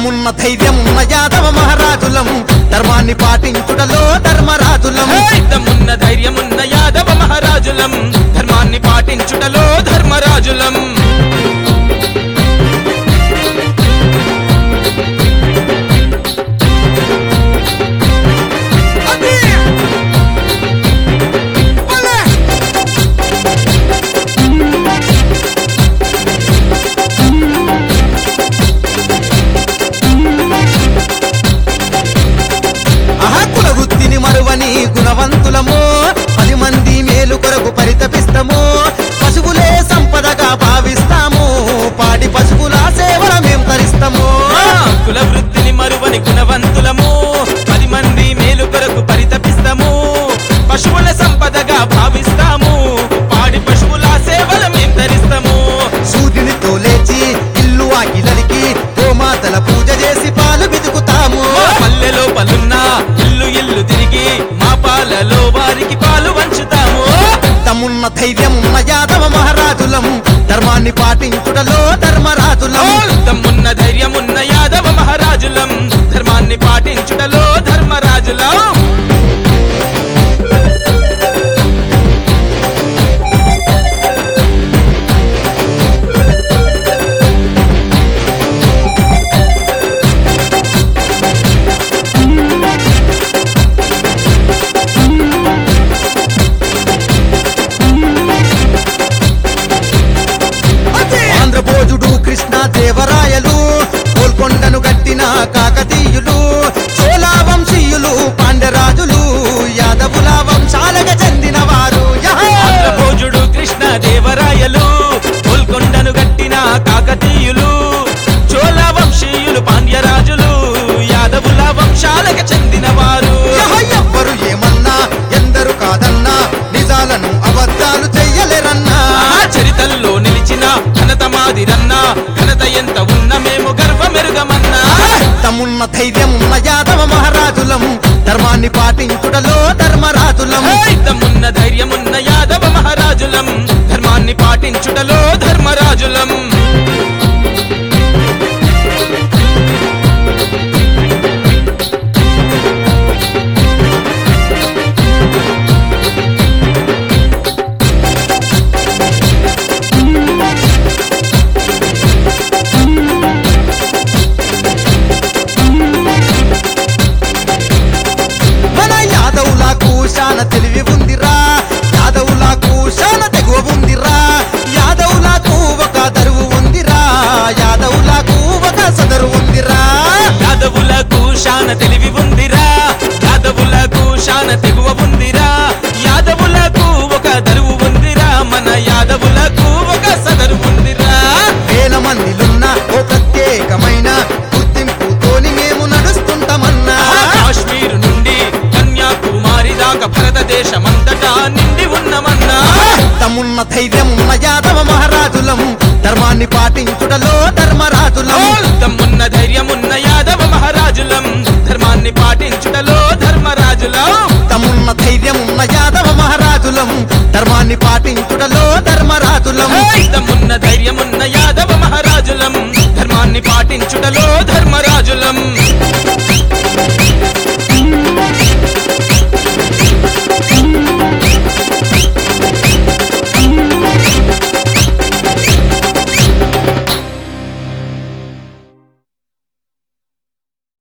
దమ్మున్న ధైర్యమున్న యాదవ మహారాజులం ధర్మాన్ని పాటించుటలో ధర్మరాజులం యుద్ధమున్న ధైర్యమున్న యాదవ మహారాజులం ధర్మాన్ని పాటించుటలో ధర్మరాజులం అహకుల వృత్తిని మరువని గుణవంతులము పది మంది మేలు కొరకు పరితపిస్తము పశువులే సంపదగా భావిస్తాము పాడి పశువుల సేవల మేం తరిస్తాము ఆ కుల వృత్తిని మరువని గుణవంతులము పది మంది మేలు కొరకు పరితపిస్తాము పశువుల సంపదగా భావిస్తాము పాడి పశువుల సేవల మేం ధరిస్తాము సూర్యునితో లేచి ఇల్లు ఆకిలరికి గోమాతల పూజ చేసి పాలు బితుకుతాము మా పల్లెలో పలున్నా ఇల్లు ఇల్లు తిరిగి మా పాలలో వారికి పాలు వంచుతాము తమ్మున్న ధైర్యమున్న యాదవ మహారాజులం ధర్మాన్ని పాటించుటలో ధర్మరాజులం దమ్మున్న ధైర్యమున్న యాదవ మహారాజులం ధర్మాన్ని పాటించుటలో ధర్మరాజులం ఆంధ్రభోజుడు కృష్ణ దేవరాయలు గోల్కొండను గట్టిన కాకతీయులు చోళా వంశీయులు పాండ్యరాజులు యాదవుల వంశాలకు చెందిన వారు ఆంధ్రభోజుడు కృష్ణ దేవరాయలు గోల్కొండను గట్టిన కాకతీయులు చోళ వంశీయులు పాండ్యరాజులు యాదవుల వంశాలకు చెందిన వారు ఎవ్వరు ఏమన్నా ఎందరు కాదన్నా నిజాలను అబద్ధాలు చెయ్యలేరన్నా ఆ చరితల్లో నిలిచిన ఘనత మాదిరన్నా ఘనత ఎంత ఉన్న మేము గర్వమెరుగమన్నా తమ్మున్న ధైర్యమున్న యాదవ మహారాజులం ధర్మాన్ని పాటించుటలో ధర్మరాజులం యుద్ధమున్న ధైర్యమున్న యాదవ మహారాజులం ధర్మాన్ని పాటించుటలో ధర్మరాజులం మన యాదవులకు శాన తెలివి ఉందిరా యాదవులకు శాన తెగువ ఉందిరా యాదవులకు ఒక దరువు ఉందిరా యాదవులకు ఒక సదరు ఉందిరా యాదవులకు శాన తెలివి ఉందిరా యాదవులకు శాన తెగువ ఉందిరా యాదవులకు ఒక దరువు ఉందిరా మన యాదవులకు ఒక సదరు ఉందిరా వేల మందిలున్న ఓ ప్రత్యేకమైన గుర్తింపుతోని మేము నడుస్తుంటామన్నా కాశ్మీరు నుండి కన్యాకుమారి దాకా భారతదేశమంతటా నిండి ఉన్నమన్నా తమ్మున్న ధైర్యమున్న యాదవ మహారాజులం ధర్మాన్ని పాటించుటలో ధర్మరాజులం దమ్మున్న ధైర్యమున్న యాదవ మహారాజులం ధర్మాన్ని పాటించుటలో ధర్మరాజులం తమ్మున్న ధైర్యమున్న యాదవ మహారాజులం ధర్మాన్ని పాటించుటలో ధర్మరాజులం దమ్మున్న ధైర్యమున్న యాదవ మహారాజులం ధర్మాన్ని పాటించుటలో